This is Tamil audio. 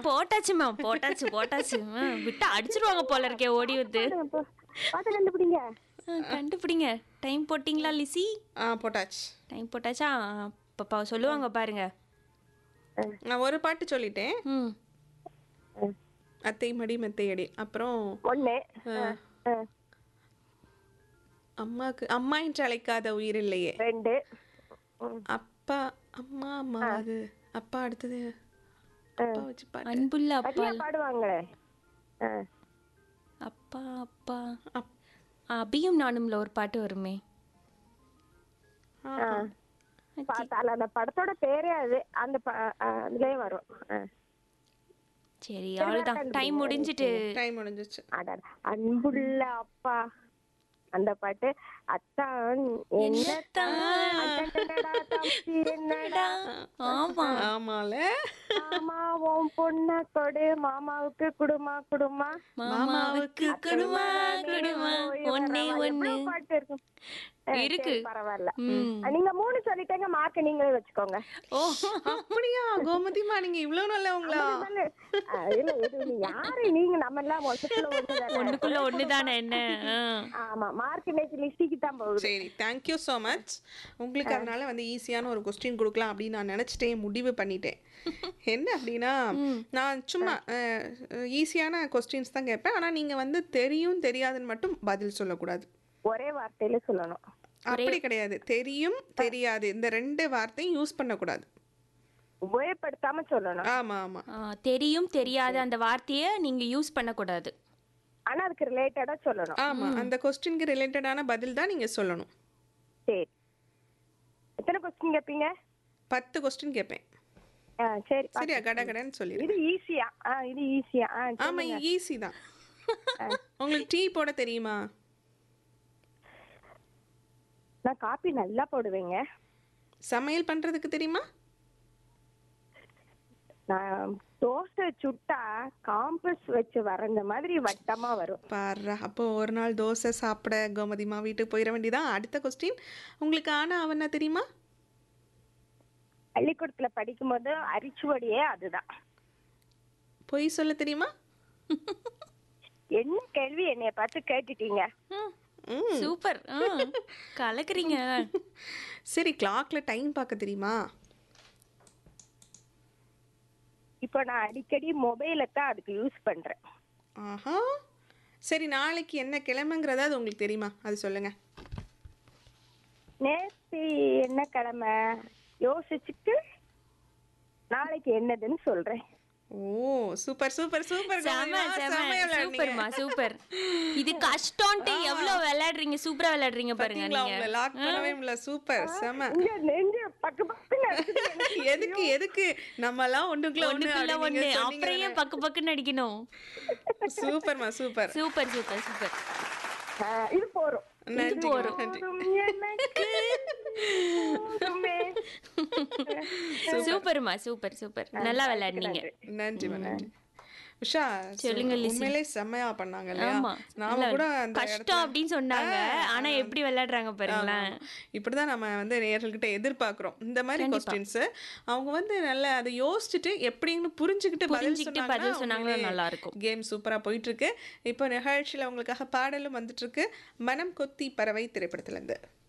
போட்டாச்சுமா போட்டாச்சு போட்டாச்சு ஆ, விட்டா அடிச்சிருவாங்க போல இருக்கே ஓடி வந்து பார்த்து கண்டுபிடிங்க ஆ, கண்டுபிடிங்க டைம் போட்டிங்களா லிசி ஆ போட்டாச்சு டைம் போட்டாச்சா பாப்பா சொல்லுவாங்க பாருங்க நான் ஒரு பாட்டு சொல்லிட்டேன் ம் அத்தை மடி மெத்தை அடி அப்புறம் ஒண்ணு ஆ, ஆ, அம்மாக்கு அம்மா என்று அழைக்காத உயிர் இல்லையே ரெண்டு ம், அப்பா அம்மா அம்மா அது அப்பா அடுத்தது அப்பா வச்சு பாட்டு அன்புள்ள அப்பா சரியா பாடுவாங்களே ஆ, அப்பா அப்பா அப்- அபியும் நானும்ல ஒரு பாட்டு வருமே ஆ, ஆ. பார்த்தால அந்த படத்தோட பேரே அது அந்த ப- ஆ, அதுலயே வரும் ஆ. சரி அவ்வளவுதான் டைம் முடிஞ்சிட்டு டைம் முடிஞ்சிச்சு அட அன்புள்ள அப்பா அந்த பாட்டு அத்தான் என்னத்தான் அடடடடா, தம்பி என்னடா ஆமா ஆமால மாமா உன் பொண்ண கொடு மாமாவுக்கு குடுமா குடுமா மாமாவுக்கு குடுமா குடுமா ஒன்னே ஒண்ணு எவ்வளவு பாட்டு இருக்கும் ஆ, இருக்கு. சரி, பரவாயில்ல ம். நீங்க மூணு சொல்லிட்டேங்க மார்க் நீங்களே வச்சுக்கோங்க ஓ அப்படியா கோமதிமா நீங்க இவ்வளவு நல்லவங்களா சொல்லு. ஆ, இல்ல இது நீ யாரு நீங்க நம்ம எல்லாம் மொத்தத்துல ஒண்ணுதானே. ஒண்ணுக்குள்ள ஒண்ணுதானே என்ன ஆ. ஆமா மார்க் இன்னைக்கு லிஸ்டிக்கு தான் போகுது சரி தேங்க்யூ ஸோ மச் உங்களுக்கு அதனால வந்து ஈஸியான ஒரு கொஸ்டின் கொடுக்கலாம் அப்படின்னு நான் நினச்சிட்டேன் முடிவு பண்ணிட்டேன் என்ன அப்படின்னா நான் சும்மா ஈஸியான கொஸ்டின்ஸ் தான் கேட்பேன் ஆனால் நீங்கள் வந்து தெரியும் தெரியாதுன்னு மட்டும் பதில் சொல்லக்கூடாது ஒரே வார்த்தையில சொல்லணும் அப்படி கிடையாது தெரியும் தெரியாது இந்த ரெண்டு வார்த்தையும் யூஸ் பண்ணக்கூடாது உபயோகப்படுத்தாம சொல்லணும் ஆமாம் ஆமாம் ஆ, தெரியும் தெரியாத அந்த வார்த்தையை நீங்க யூஸ் பண்ணக்கூடாது ஆனா அதுக்கு ரிலேட்டடா சொல்லணும் ஆமாம் அந்த கொஸ்டினுக்கு ரிலேட்டடான பதில் தான் நீங்கள் சொல்லணும் சரி எத்தனை கொஸ்டின் கேட்பீங்க பத்து கொஸ்டின் கேட்பேன் ஆ, சரி சரியா கட கடன்னு சொல்லிடு இது ஈஸியா ஆ இது ஈஸியா ஆ சரி. ஆமாம் ஈஸி தான் உங்களுக்கு டீ போட தெரியுமா நான் காப்பி நல்லா போடுவேங்க சமையல் பண்ணுறதுக்கு தெரியுமா நான் தோசை சுட்டா காம்பஸ் வச்சு வரைஞ்ச மாதிரி வட்டமா வரும் பாரு அப்போ ஒரு நாள் தோசை சாப்பிட கோமதிமா வீட்டுக்கு போயிட வேண்டியதான் அடுத்த கொஸ்டின் உங்களுக்கு ஆனா அவனா தெரியுமா பள்ளிக்கூடத்துல படிக்கும்போது அரிச்சுவடியே அதுதான் பொய் சொல்ல தெரியுமா என்ன கேள்வி என்னைய பார்த்து கேட்டுட்டீங்க ம். சூப்பர் ஆ, கலக்குறீங்க சரி கிளாக்ல டைம் பார்க்க தெரியுமா இப்போ நான் அடிக்கடி மொபைலை தான் அதுக்கு யூஸ் பண்றேன் ஆஹா சரி நாளைக்கு என்ன கிழமைங்கிறதா அது உங்களுக்கு தெரியுமா அது சொல்லுங்க நேத்து என்ன கிழமை யோசிச்சுட்டு நாளைக்கு என்னதுன்னு சொல்றேன் ஓ சூப்பர் சூப்பர் சூப்பர் செம செம சூப்பர்மா சூப்பர் இது கஷ்டம்ட்டு எவ்வளவு விளையாடுறீங்க சூப்பரா விளையாடுறீங்க பாருங்க பாத்தீங்களா நீங்க உங்களை லாக் பண்ணவே முடியல சூப்பர் செம இங்க நெஞ்சு பக்கு பக்குன்னு அடிக்குது எனக்கு. எதுக்கு எதுக்கு நம்ம எல்லாம் ஒண்ணுக்குள்ள ஒண்ணு ஒண்ணுக்குள்ள ஒண்ணு அப்படின்னு அப்புறம் ஏன் பக்கு பக்குன்னு அடிக்கணும் சூப்பர்மா சூப்பர் சூப்பர் சூப்பர் சூப்பர் ஆ, இது போறோம் நன்றி போரும். நன்றி போதும் எனக்கு போதுமே. சூப்பர்மா சூப்பர் சூப்பர் நல்லா விளையாடுனீங்க நன்றி நன்றி உஷா சொல்லுங்க, லிசி. உண்மையிலே செம்மையா பண்ணாங்க இல்லையா ஆமா நாம நல்லா கூட அந்த கஷ்டம் இடத்துல- அப்படின்னு சொன்னாங்க ஆனா எப்படி விளையாடுறாங்க பாருங்களேன் ஆமா. இப்படிதான் நம்ம வந்து நேயர்கள்கிட்ட எதிர்பார்க்கிறோம் இந்த மாதிரி கொஸ்டின்ஸ் அவங்க வந்து நல்லா அதை யோசிச்சுட்டு எப்படின்னு புரிஞ்சுக்கிட்டு பதில் புரிஞ்சுக்கிட்டு பதில் சொன்னாங்கன்னா நல்லா இருக்கும். கேம் சூப்பரா போயிட்டு இருக்கு இப்போ நிகழ்ச்சியில உங்களுக்காக பாடலும் வந்துட்டு இருக்கு மனம் கொத்தி பறவை திரைப்படத்துல இருந்து